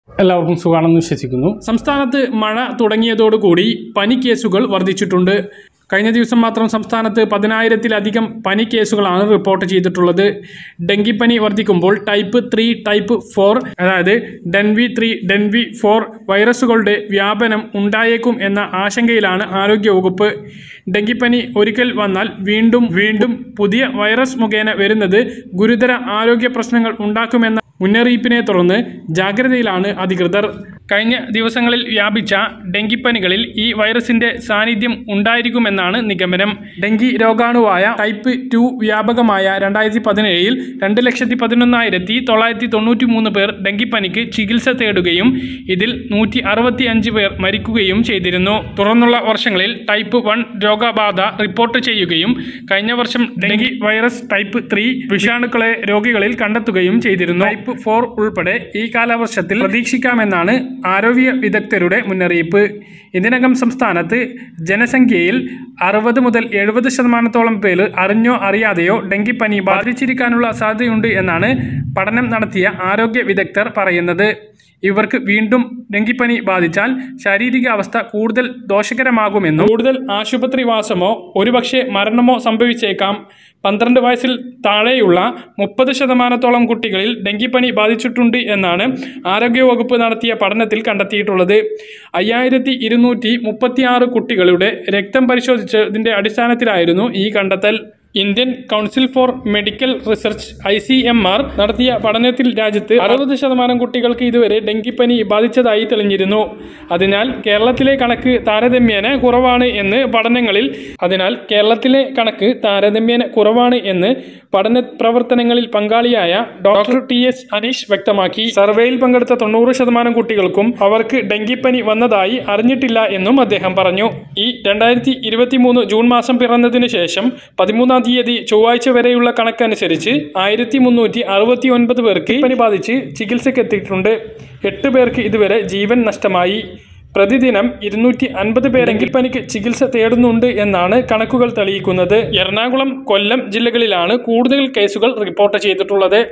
എല്ലാവർക്കും സുഖമാണെന്ന് വിശ്വസിക്കുന്നു സംസ്ഥാനത്ത് മഴ തുടങ്ങിയതോടുകൂടി പനി കേസുകൾ വർദ്ധിച്ചിട്ടുണ്ട് കഴിഞ്ഞ ദിവസം മാത്രം സംസ്ഥാനത്ത് പതിനായിരത്തിലധികം പനി കേസുകളാണ് റിപ്പോർട്ട് ചെയ്തിട്ടുള്ളത് ഡെങ്കിപ്പനി വർദ്ധിക്കുമ്പോൾ ടൈപ്പ് ത്രീ ടൈപ്പ് ഫോർ അതായത് ഡെൻവി ത്രീ ഡെൻവി ഫോർ വൈറസുകളുടെ വ്യാപനം ഉണ്ടായേക്കും എന്ന ആശങ്കയിലാണ് ആരോഗ്യവകുപ്പ് ഡെങ്കിപ്പനി ഒരിക്കൽ വന്നാൽ വീണ്ടും വീണ്ടും പുതിയ വൈറസ് മുഖേന വരുന്നത് ഗുരുതര ആരോഗ്യ പ്രശ്നങ്ങൾ ഉണ്ടാക്കുമെന്ന മുന്നറിയിപ്പിനെ തുടർന്ന് ജാഗ്രതയിലാണ് അധികൃതർ കഴിഞ്ഞ ദിവസങ്ങളിൽ വ്യാപിച്ച ഡെങ്കിപ്പനികളിൽ ഈ വൈറസിന്റെ സാന്നിധ്യം ഉണ്ടായിരിക്കുമെന്നാണ് നിഗമനം ഡെങ്കി രോഗാണുവായ ടൈപ്പ് ടു വ്യാപകമായ രണ്ടായിരത്തി പതിനേഴിൽ രണ്ട് ലക്ഷത്തി പതിനൊന്നായിരത്തി തൊള്ളായിരത്തി തൊണ്ണൂറ്റി മൂന്ന് പേർ ഡെങ്കിപ്പനിക്ക് ചികിത്സ തേടുകയും ഇതിൽ നൂറ്റി അറുപത്തി അഞ്ച് പേർ മരിക്കുകയും ചെയ്തിരുന്നു തുടർന്നുള്ള വർഷങ്ങളിൽ ടൈപ്പ് വൺ രോഗബാധ റിപ്പോർട്ട് ചെയ്യുകയും കഴിഞ്ഞ വർഷം ഡെങ്കി വൈറസ് ടൈപ്പ് ത്രീ വിഷാണുക്കളെ രോഗികളിൽ കണ്ടെത്തുകയും ചെയ്തിരുന്നു ടൈപ്പ് ഫോർ ഉൾപ്പെടെ ഈ കാലവർഷത്തിൽ പ്രതീക്ഷിക്കാമെന്നാണ് ആരോഗ്യ വിദഗ്ധരുടെ മുന്നറിയിപ്പ് ഇതിനകം സംസ്ഥാനത്ത് ജനസംഖ്യയിൽ അറുപത് മുതൽ എഴുപത് ശതമാനത്തോളം പേർ അറിഞ്ഞോ അറിയാതെയോ ഡെങ്കിപ്പനി ബാധിച്ചിരിക്കാനുള്ള സാധ്യതയുണ്ട് എന്നാണ് പഠനം നടത്തിയ ആരോഗ്യ വിദഗ്ധർ പറയുന്നത് ഇവർക്ക് വീണ്ടും ഡെങ്കിപ്പനി ബാധിച്ചാൽ ശാരീരികാവസ്ഥ കൂടുതൽ ദോഷകരമാകുമെന്നും കൂടുതൽ ആശുപത്രിവാസമോ ഒരുപക്ഷെ മരണമോ സംഭവിച്ചേക്കാം പന്ത്രണ്ട് വയസ്സിൽ താഴെയുള്ള മുപ്പത് ശതമാനത്തോളം കുട്ടികളിൽ ഡെങ്കിപ്പനി ബാധിച്ചിട്ടുണ്ട് എന്നാണ് ആരോഗ്യവകുപ്പ് നടത്തിയ പഠനത്തിൽ കണ്ടെത്തിയിട്ടുള്ളത് അയ്യായിരത്തി ഇരുന്നൂറ്റി മുപ്പത്തിയാറ് കുട്ടികളുടെ രക്തം പരിശോധിച്ചതിൻ്റെ അടിസ്ഥാനത്തിലായിരുന്നു ഈ കണ്ടെത്തൽ Indian Council for Medical Research I C M R നടത്തിയ പഠനത്തിൽ രാജ്യത്ത് അറുപത് ശതമാനം കുട്ടികൾക്ക് ഇതുവരെ ഡെങ്കിപ്പനി ബാധിച്ചതായി തെളിഞ്ഞിരുന്നു അതിനാൽ കേരളത്തിലെ കണക്ക് താരതമ്യേന കുറവാണ് എന്ന് പഠനങ്ങളിൽ അതിനാൽ കേരളത്തിലെ കണക്ക് താരതമ്യേന കുറവാണ് എന്ന് പഠന പ്രവർത്തനങ്ങളിൽ പങ്കാളിയായ ഡോക്ടർ ടി എസ് അനീഷ് വ്യക്തമാക്കി സർവേയിൽ പങ്കെടുത്ത തൊണ്ണൂറ് ശതമാനം കുട്ടികൾക്കും അവർക്ക് ഡെങ്കിപ്പനി വന്നതായി അറിഞ്ഞിട്ടില്ല എന്നും അദ്ദേഹം പറഞ്ഞു ഈ രണ്ടായിരത്തി ഇരുപത്തി മൂന്ന് ജൂൺ മാസം പിറന്നതിന് ശേഷം പതിമൂന്നാം തീയതി ചൊവ്വാഴ്ച വരെയുള്ള കണക്കനുസരിച്ച് ആയിരത്തി മുന്നൂറ്റി അറുപത്തി ഒൻപത് പേർക്ക് പനി ബാധിച്ച് ചികിത്സക്കെത്തിയിട്ടുണ്ട് എട്ട് പേർക്ക് ഇതുവരെ ജീവൻ നഷ്ടമായി പ്രതിദിനം ഇരുന്നൂറ്റി അൻപത് പേരെങ്കിൽ പനിക്ക് ചികിത്സ തേടുന്നുണ്ട് എന്നാണ് കണക്കുകൾ തെളിയിക്കുന്നത് എറണാകുളം കൊല്ലം ജില്ലകളിലാണ് കൂടുതൽ കേസുകൾ റിപ്പോർട്ട് ചെയ്തിട്ടുള്ളത്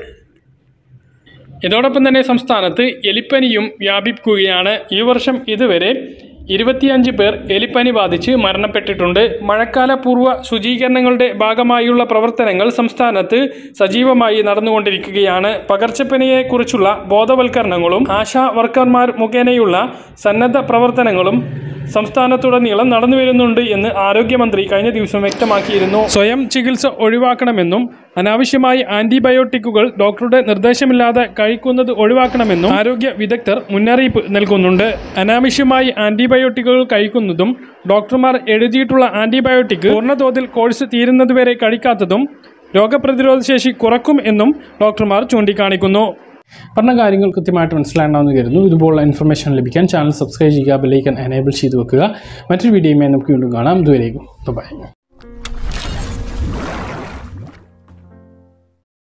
ഇതോടൊപ്പം തന്നെ സംസ്ഥാനത്ത് എലിപ്പനിയും വ്യാപിക്കുകയാണ് ഈ വർഷം ഇതുവരെ ഇരുപത്തിയഞ്ച് പേർ എലിപ്പനി ബാധിച്ച് മരണപ്പെട്ടിട്ടുണ്ട് മഴക്കാല പൂർവ്വ ശുചീകരണങ്ങളുടെ ഭാഗമായുള്ള പ്രവർത്തനങ്ങൾ സംസ്ഥാനത്ത് സജീവമായി നടന്നുകൊണ്ടിരിക്കുകയാണ് പകർച്ചപ്പനിയെക്കുറിച്ചുള്ള ബോധവൽക്കരണങ്ങളും ആശാ വർക്കർമാർ മുഖേനയുള്ള സന്നദ്ധ പ്രവർത്തനങ്ങളും സംസ്ഥാനത്തുടനീളം നടന്നു വരുന്നുണ്ട് എന്ന് ആരോഗ്യമന്ത്രി കഴിഞ്ഞ ദിവസം വ്യക്തമാക്കിയിരുന്നു സ്വയം ചികിത്സ ഒഴിവാക്കണമെന്നും അനാവശ്യമായി ആന്റിബയോട്ടിക്കുകൾ ഡോക്ടറുടെ നിർദ്ദേശമില്ലാതെ കഴിക്കുന്നത് ഒഴിവാക്കണമെന്നും ആരോഗ്യ വിദഗ്ധർ മുന്നറിയിപ്പ് നൽകുന്നുണ്ട് അനാവശ്യമായി ആന്റിബയോട്ടിക്കുകൾ കഴിക്കുന്നതും ഡോക്ടർമാർ എഴുതിയിട്ടുള്ള ആന്റിബയോട്ടിക് പൂർണ്ണതോതിൽ കോഴ്സ് തീരുന്നതുവരെ കഴിക്കാത്തതും രോഗപ്രതിരോധ ശേഷി കുറക്കും എന്നും ഡോക്ടർമാർ ചൂണ്ടിക്കാണിക്കുന്നു പറഞ്ഞ കാര്യങ്ങൾ കൃത്യമായിട്ട് മനസ്സിലാകണമെന്ന് കരുതുന്നു ഇതുപോലുള്ള ഇൻഫർമേഷൻ ലഭിക്കാൻ ചാനൽ സബ്സ്ക്രൈബ് ചെയ്യുക ബെല്ലൈക്കൻ എനേബിൾ ചെയ്ത് വെക്കുക മറ്റൊരു വീഡിയോയുമായി നമുക്ക് വീണ്ടും കാണാം ഇതുവരേക്കും ബൈ